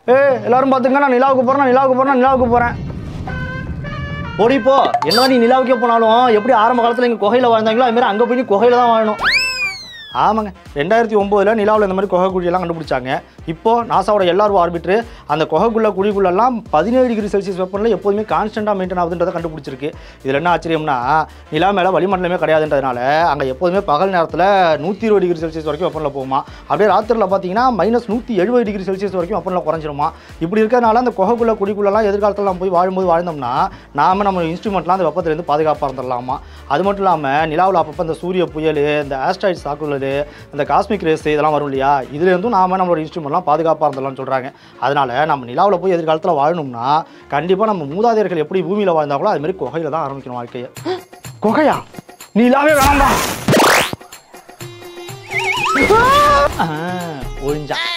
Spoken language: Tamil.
ஏ எல்லாரும் பார்த்துங்க நான் நிலாவுக்கு போகிறேன் நிலாவுக்கு போகிறேன் நிலாவுக்கு போகிறேன் ஓடிப்போ என்ன நீ நிலாவுக்கே போனாலும் எப்படி ஆரம்ப காலத்தில் இங்கே குகையில் வாழ்ந்தாங்களோ அது மாதிரி அங்கே போய் நீ குகையில் தான் வாழணும் ஆமாங்க ரெண்டாயிரத்தி ஒம்போதில் நிலாவில் இந்த மாதிரி குகை குழியெல்லாம் கண்டுபிடிச்சாங்க இப்போ நாசாவோட எல்லாரும் ஆர்பிட்ரு அந்த குகைக்குள்ள குழிக்குள்ளெல்லாம் பதினேழு டிகிரி செல்சியஸ் வெப்பநிலை எப்போதுமே கான்ஸ்டண்ட்டாக மெயின்டைன் ஆகுதுன்றதை கண்டுபிடிச்சிருக்கு இதில் என்ன ஆச்சரியம்னா நிலா மேலே வளிமண்டலமே கிடையாதுன்றதுனால அங்கே எப்போதுமே பகல் நேரத்தில் நூற்றி இருபது டிகிரி செல்சியஸ் வரைக்கும் வெப்பநிலை போகுமா அப்படியே ராத்திரியில் பார்த்தீங்கன்னா மைனஸ் நூற்றி எழுபது டிகிரி செல்சியஸ் வரைக்கும் வெப்பநிலை குறைஞ்சிருமா இப்படி இருக்கிறதுனால அந்த குகைக்குள்ள குழிக்குள்ளெல்லாம் எதிர்காலத்தில் நம்ம போய் வாழும்போது வாழ்ந்தோம்னா நாம நம்ம இன்ஸ்ட்ருமெண்ட்லாம் அந்த வெப்பத்திலேருந்து பாதுகாப்பாக இருந்துடலாமா அது மட்டும் இல்லாமல் நிலாவில் அப்பப்போ இந்த சூரிய புயல் இந்த ஆஸ்ட்ராய்ட்ஸ் தாக்குதல் இந்த காஸ்மிக் ரேஸ் இதெல்லாம் வரும் இல்லையா இதுலேருந்தும் நாம நம்மளோட இன்ஸ்ட்ருமெண்ட்லாம் பாதுகாப்பாக இருந்தலாம்னு சொல்கிறாங்க அதனால நம்ம நிலாவில் போய் எதிர்காலத்தில் வாழணும்னா கண்டிப்பாக நம்ம மூதாதையர்கள் எப்படி பூமியில் வாழ்ந்தாங்களோ அது மாதிரி குகையில் தான் ஆரம்பிக்கணும் வாழ்க்கையை குகையா நிலாவே வேணாம்பா ஆ, ஒழிஞ்சா